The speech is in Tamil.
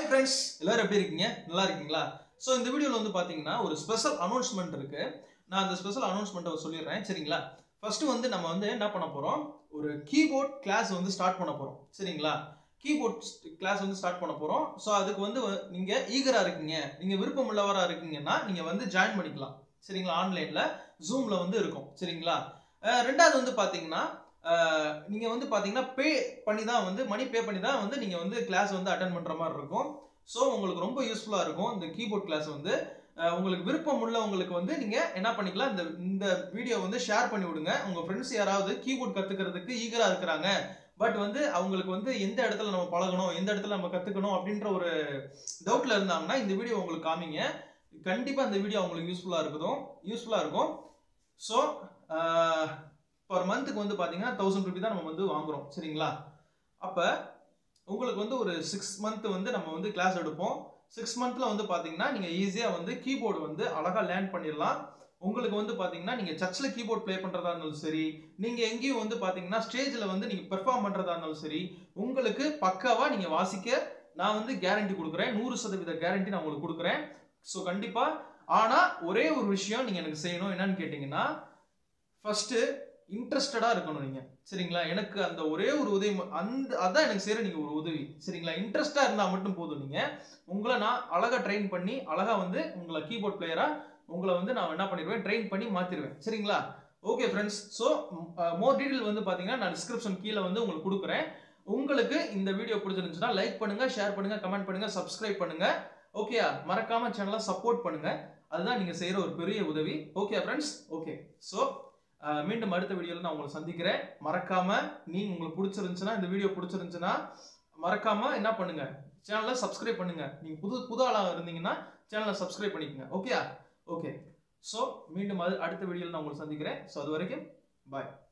ஹாய் ஃப்ரெண்ட்ஸ் எல்லாரும் எப்படி இருக்கீங்க நல்லா இருக்கீங்களா ஸோ இந்த வீடியோவில் வந்து பார்த்தீங்கன்னா ஒரு ஸ்பெஷல் அனௌன்ஸ்மெண்ட் இருக்கு நான் அந்த ஸ்பெஷல் அனௌன்ஸ்மெண்ட்டை சொல்லிடுறேன் சரிங்களா ஃபர்ஸ்ட் வந்து நம்ம வந்து என்ன பண்ண போகிறோம் ஒரு கீபோர்ட் கிளாஸ் வந்து ஸ்டார்ட் பண்ண போகிறோம் சரிங்களா கீபோர்ட் கிளாஸ் வந்து ஸ்டார்ட் பண்ண போகிறோம் ஸோ அதுக்கு வந்து நீங்கள் ஈகராக இருக்கீங்க நீங்கள் விருப்பம் உள்ளவராக இருக்கீங்கன்னா நீங்கள் வந்து ஜாயின் பண்ணிக்கலாம் சரிங்களா ஆன்லைனில் ஜூமில் வந்து இருக்கும் சரிங்களா அஹ் ரெண்டாவது வந்து பார்த்தீங்கன்னா அஹ் நீங்க வந்து பாத்தீங்கன்னா பே பண்ணி தான் வந்து மணி பே பண்ணி தான் வந்து நீங்க வந்து கிளாஸ் வந்து அட்டன் பண்ற மாதிரி இருக்கும் ஸோ உங்களுக்கு ரொம்ப யூஸ்ஃபுல்லா இருக்கும் இந்த கீபோர்ட் கிளாஸ் வந்து அஹ் உங்களுக்கு விருப்பம் உள்ளவங்களுக்கு வந்து நீங்க என்ன பண்ணிக்கலாம் இந்த இந்த வீடியோ வந்து ஷேர் பண்ணி விடுங்க உங்க ஃப்ரெண்ட்ஸ் யாராவது கீபோர்ட் கத்துக்கிறதுக்கு ஈகரா இருக்கிறாங்க பட் வந்து அவங்களுக்கு வந்து எந்த இடத்துல நம்ம பழகணும் எந்த இடத்துல நம்ம கத்துக்கணும் அப்படின்ற ஒரு டவுட்ல இருந்தாங்கன்னா இந்த வீடியோ உங்களுக்கு காமிங்க கண்டிப்பா இந்த வீடியோ அவங்களுக்கு யூஸ்ஃபுல்லா இருக்குதும் யூஸ்ஃபுல்லா இருக்கும் ஸோ பர் மந்த்துக்கு வந்து பார்த்தீங்கன்னா தௌசண்ட் ருபி தான் நம்ம வந்து வாங்குறோம் சரிங்களா அப்போ உங்களுக்கு வந்து ஒரு சிக்ஸ் மந்த் வந்து நம்ம வந்து கிளாஸ் எடுப்போம் சிக்ஸ் மந்த்தில் வந்து பார்த்தீங்கன்னா நீங்கள் ஈஸியாக வந்து கீபோர்டு வந்து அழகாக லேர்ன் பண்ணிடலாம் உங்களுக்கு வந்து பார்த்தீங்கன்னா நீங்கள் சர்ச்சில் கீபோர்ட் ப்ளே பண்ணுறதா இருந்தாலும் சரி நீங்கள் எங்கேயும் வந்து பார்த்தீங்கன்னா ஸ்டேஜில் வந்து நீங்கள் பெர்ஃபார்ம் பண்ணுறதா இருந்தாலும் சரி உங்களுக்கு பக்காவாக நீங்கள் வாசிக்க நான் வந்து கேரண்டி கொடுக்குறேன் நூறு சதவீத கேரண்டி நான் உங்களுக்கு கொடுக்குறேன் ஸோ கண்டிப்பாக ஆனால் ஒரே ஒரு விஷயம் நீங்கள் எனக்கு செய்யணும் என்னன்னு கேட்டிங்கன்னா ஃபஸ்ட்டு இன்ட்ரெஸ்டடாக இருக்கணும் நீங்கள் சரிங்களா எனக்கு அந்த ஒரே ஒரு உதவி ம- அந்த அதான் எனக்கு செய்கிற நீங்கள் ஒரு உதவி சரிங்களா இன்ட்ரெஸ்டாக இருந்தால் மட்டும் போதும் நீங்கள் உங்களை நான் அழகாக ட்ரெயின் பண்ணி அழகாக வந்து உங்களை கீபோர்ட் பிளேயராக உங்களை வந்து நான் என்ன பண்ணிடுவேன் ட்ரெயின் பண்ணி மாற்றிடுவேன் சரிங்களா okay friends so more detail வந்து பார்த்தீங்கன்னா நான் டிஸ்கிரிப்ஷன் கீழே வந்து உங்களுக்கு கொடுக்குறேன் உங்களுக்கு இந்த வீடியோ பிடிச்சிருந்துச்சுன்னா லைக் பண்ணுங்க ஷேர் பண்ணுங்க கமெண்ட் பண்ணுங்க சப்ஸ்கிரைப் பண்ணுங்க ஓகேயா மறக்காம சேனலை சப்போர்ட் பண்ணுங்க அதுதான் நீங்க செய்யற ஒரு பெரிய உதவி ஓகே ஃப்ரெண்ட்ஸ் ஓகே ஸோ மீண்டும் அடுத்த வீடியோவில் நான் உங்களை சந்திக்கிறேன் மறக்காம நீங்க உங்களுக்கு பிடிச்சிருந்துச்சுன்னா இந்த வீடியோ பிடிச்சிருந்துச்சுன்னா மறக்காம என்ன பண்ணுங்க சேனலை சப்ஸ்கிரைப் பண்ணுங்க நீங்க புது புது ஆளாக இருந்தீங்கன்னா சேனலை சப்ஸ்கிரைப் பண்ணிக்கோங்க ஓகேயா ஓகே ஸோ மீண்டும் அது அடுத்த வீடியோவில் நான் உங்களை சந்திக்கிறேன் ஸோ அது வரைக்கும் பாய்